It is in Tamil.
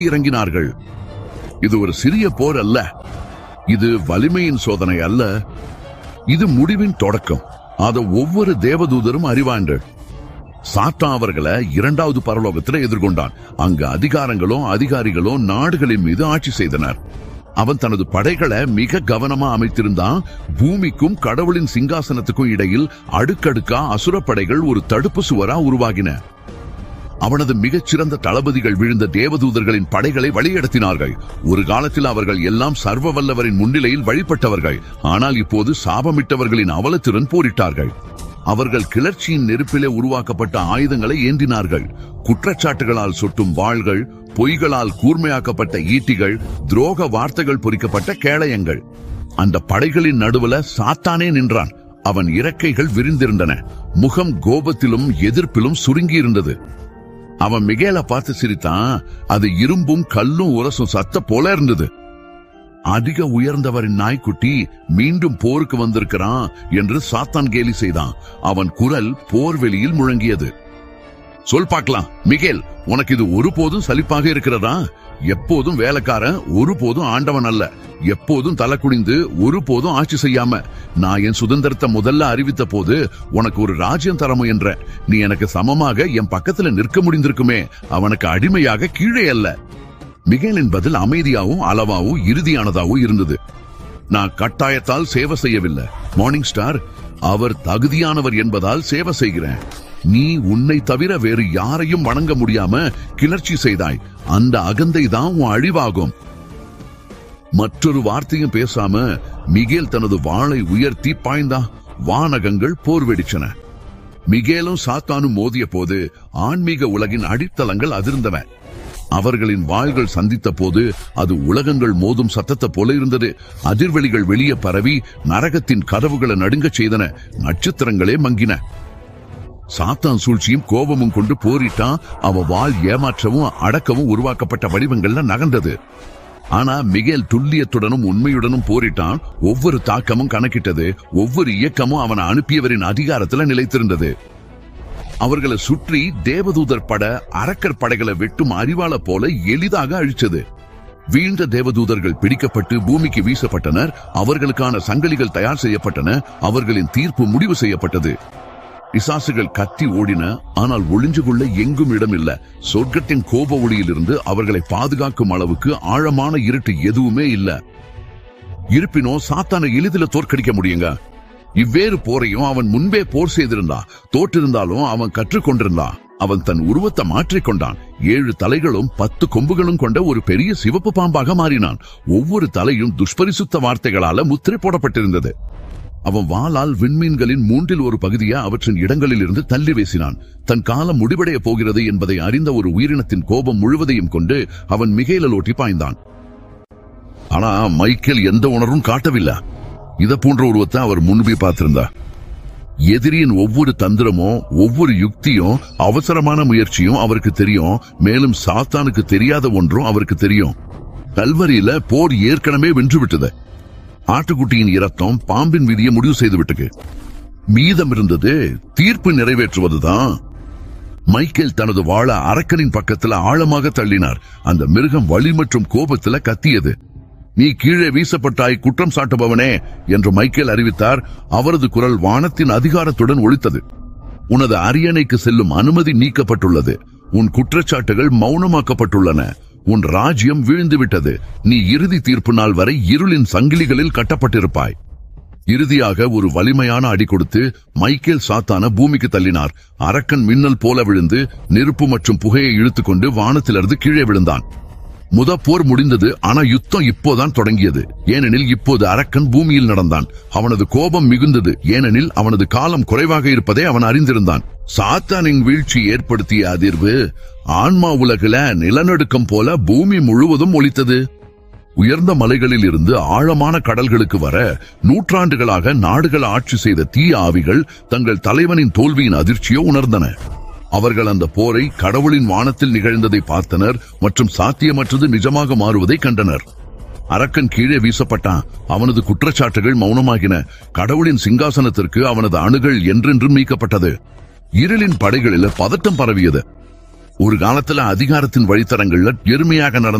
இறங்கினார்கள் இது ஒரு சிறிய போர் அல்ல இது வலிமையின் சோதனை அல்ல இது முடிவின் தொடக்கம் அதை ஒவ்வொரு தேவதூதரும் அறிவார்கள் சாத்தா அவர்களை இரண்டாவது பரலோகத்தில் எதிர்கொண்டான் அங்கு அதிகாரங்களும் அதிகாரிகளும் நாடுகளின் மீது ஆட்சி செய்தனர் அவன் தனது படைகளை மிக கவனமா அமைத்திருந்தான் பூமிக்கும் கடவுளின் சிங்காசனத்துக்கும் இடையில் அடுக்கடுக்கா அசுரப்படைகள் ஒரு தடுப்பு சுவரா உருவாகின அவனது மிகச்சிறந்த தளபதிகள் விழுந்த தேவதூதர்களின் படைகளை வழிநடத்தினார்கள் ஒரு காலத்தில் அவர்கள் எல்லாம் சர்வ வல்லவரின் முன்னிலையில் வழிபட்டவர்கள் ஆனால் இப்போது சாபமிட்டவர்களின் அவலத்துடன் போரிட்டார்கள் அவர்கள் கிளர்ச்சியின் நெருப்பிலே உருவாக்கப்பட்ட ஆயுதங்களை ஏந்தினார்கள் குற்றச்சாட்டுகளால் சொட்டும் வாள்கள் பொய்களால் கூர்மையாக்கப்பட்ட ஈட்டிகள் துரோக வார்த்தைகள் பொறிக்கப்பட்ட கேடயங்கள் அந்த படைகளின் நடுவுல சாத்தானே நின்றான் அவன் இறக்கைகள் விரிந்திருந்தன முகம் கோபத்திலும் எதிர்ப்பிலும் சுருங்கியிருந்தது அவன் மிகேல பார்த்து சிரித்தான் அது இரும்பும் கல்லும் உரசும் சத்த போல இருந்தது அதிக உயர்ந்தவரின் நாய்க்குட்டி மீண்டும் போருக்கு வந்திருக்கிறான் என்று சாத்தான் கேலி செய்தான் அவன் குரல் போர்வெளியில் முழங்கியது சொல் பார்க்கலாம் மிகேல் உனக்கு இது ஒருபோதும் சலிப்பாக இருக்கிறதா எப்போதும் வேலைக்காரன் ஒருபோதும் ஆண்டவன் அல்ல எப்போதும் தலை குனிந்து ஒருபோதும் ஆட்சி செய்யாம நான் என் சுதந்திரத்தை முதல்ல அறிவித்த போது உனக்கு ஒரு ராஜ்யம் தர முயன்ற நீ எனக்கு சமமாக என் பக்கத்துல நிற்க முடிந்திருக்குமே அவனுக்கு அடிமையாக கீழே அல்ல மிகேலின் பதில் அமைதியாவும் அளவாவும் இறுதியானதாவும் இருந்தது நான் கட்டாயத்தால் சேவை செய்யவில்லை மார்னிங் ஸ்டார் அவர் தகுதியானவர் என்பதால் சேவை செய்கிறேன் நீ உன்னை தவிர வேறு யாரையும் வணங்க முடியாம கிளர்ச்சி செய்தாய் அந்த அகந்தை தான் உன் அழிவாகும் மற்றொரு வார்த்தையும் பேசாம மிகேல் தனது வாளை உயர்த்தி பாய்ந்தான் வானகங்கள் போர் வெடிச்சன மிகேலும் சாத்தானும் மோதிய போது ஆன்மீக உலகின் அடித்தளங்கள் அதிர்ந்தன அவர்களின் வாள்கள் சந்தித்த போது அது உலகங்கள் மோதும் சத்தத்தை போல இருந்தது அதிர்வெளிகள் வெளியே பரவி நரகத்தின் கதவுகளை நடுங்கச் செய்தன நட்சத்திரங்களே மங்கின சாத்தான் சூழ்ச்சியும் கோபமும் கொண்டு போரிட்டான் அவ வாள் ஏமாற்றவும் அடக்கவும் உருவாக்கப்பட்ட வடிவங்கள்ல நகர்ந்தது ஆனா மிகேல் துல்லியத்துடனும் உண்மையுடனும் போரிட்டான் ஒவ்வொரு தாக்கமும் கணக்கிட்டது ஒவ்வொரு இயக்கமும் அவனை அனுப்பியவரின் அதிகாரத்துல நிலைத்திருந்தது அவர்களை சுற்றி தேவதூதர் பட அரக்கர் படைகளை வெட்டும் அறிவாள போல எளிதாக அழிச்சது வீழ்ந்த தேவதூதர்கள் பிடிக்கப்பட்டு பூமிக்கு வீசப்பட்டனர் அவர்களுக்கான சங்கிலிகள் தயார் செய்யப்பட்டன அவர்களின் தீர்ப்பு முடிவு செய்யப்பட்டது பிசாசுகள் கத்தி ஓடின ஆனால் ஒளிஞ்சு கொள்ள எங்கும் இடமில்ல சொர்க்கத்தின் கோப ஒளியிலிருந்து அவர்களை பாதுகாக்கும் அளவுக்கு ஆழமான இருட்டு எதுவுமே இல்ல இருப்பினும் சாத்தானை எளிதில் தோற்கடிக்க முடியுங்க இவ்வேறு போரையும் அவன் முன்பே போர் செய்திருந்தான் தோற்றிருந்தாலும் அவன் கற்றுக்கொண்டிருந்தான் அவன் தன் உருவத்தை மாற்றிக்கொண்டான் ஏழு தலைகளும் பத்து கொம்புகளும் கொண்ட ஒரு பெரிய சிவப்பு பாம்பாக மாறினான் ஒவ்வொரு தலையும் துஷ்பரிசுத்த வார்த்தைகளால முத்திரை போடப்பட்டிருந்தது அவன் வாளால் விண்மீன்களின் மூன்றில் ஒரு பகுதியை அவற்றின் இடங்களில் இருந்து தள்ளி வீசினான் தன் காலம் முடிவடைய போகிறது என்பதை அறிந்த ஒரு உயிரினத்தின் கோபம் முழுவதையும் கொண்டு அவன் மிகையில ஓட்டி பாய்ந்தான் ஆனா மைக்கேல் எந்த உணர்வும் காட்டவில்லை இத போன்ற உருவத்தை அவர் முன்பே பார்த்திருந்தார் எதிரியின் ஒவ்வொரு தந்திரமும் ஒவ்வொரு யுக்தியும் அவசரமான முயற்சியும் அவருக்கு தெரியும் மேலும் சாத்தானுக்கு தெரியாத ஒன்றும் அவருக்கு தெரியும் கல்வரியில போர் ஏற்கனவே வென்று விட்டது ஆட்டுக்குட்டியின் இரத்தம் பாம்பின் விதியை முடிவு செய்து விட்டது மீதம் இருந்தது தீர்ப்பு நிறைவேற்றுவதுதான் மைக்கேல் தனது வாழ அரக்கனின் பக்கத்துல ஆழமாக தள்ளினார் அந்த மிருகம் வலி மற்றும் கோபத்துல கத்தியது நீ கீழே வீசப்பட்டாய் குற்றம் சாட்டுபவனே என்று மைக்கேல் அறிவித்தார் அவரது குரல் வானத்தின் அதிகாரத்துடன் ஒழித்தது உனது அரியணைக்கு செல்லும் அனுமதி நீக்கப்பட்டுள்ளது உன் குற்றச்சாட்டுகள் மௌனமாக்கப்பட்டுள்ளன உன் ராஜ்யம் வீழ்ந்துவிட்டது நீ இறுதி தீர்ப்பு நாள் வரை இருளின் சங்கிலிகளில் கட்டப்பட்டிருப்பாய் இறுதியாக ஒரு வலிமையான அடி கொடுத்து மைக்கேல் சாத்தான பூமிக்கு தள்ளினார் அரக்கன் மின்னல் போல விழுந்து நெருப்பு மற்றும் புகையை இழுத்துக்கொண்டு வானத்திலிருந்து கீழே விழுந்தான் முத போர் முடிந்தது ஆனா யுத்தம் இப்போதான் தொடங்கியது ஏனெனில் இப்போது அரக்கன் பூமியில் நடந்தான் அவனது கோபம் மிகுந்தது ஏனெனில் அவனது காலம் குறைவாக இருப்பதை அவன் அறிந்திருந்தான் சாத்தானின் வீழ்ச்சி ஏற்படுத்திய அதிர்வு ஆன்மா உலகில நிலநடுக்கம் போல பூமி முழுவதும் ஒலித்தது உயர்ந்த மலைகளில் இருந்து ஆழமான கடல்களுக்கு வர நூற்றாண்டுகளாக நாடுகள் ஆட்சி செய்த தீய ஆவிகள் தங்கள் தலைவனின் தோல்வியின் அதிர்ச்சியை உணர்ந்தன அவர்கள் அந்த போரை கடவுளின் வானத்தில் நிகழ்ந்ததை பார்த்தனர் மற்றும் சாத்தியமற்றது நிஜமாக மாறுவதை கண்டனர் அரக்கன் கீழே வீசப்பட்டான் அவனது குற்றச்சாட்டுகள் மௌனமாகின கடவுளின் சிங்காசனத்திற்கு அவனது அணுகள் என்றென்றும் நீக்கப்பட்டது இருளின் படைகளில் பதட்டம் பரவியது ஒரு காலத்துல அதிகாரத்தின் வழித்தடங்கள்ல எருமையாக நடந்த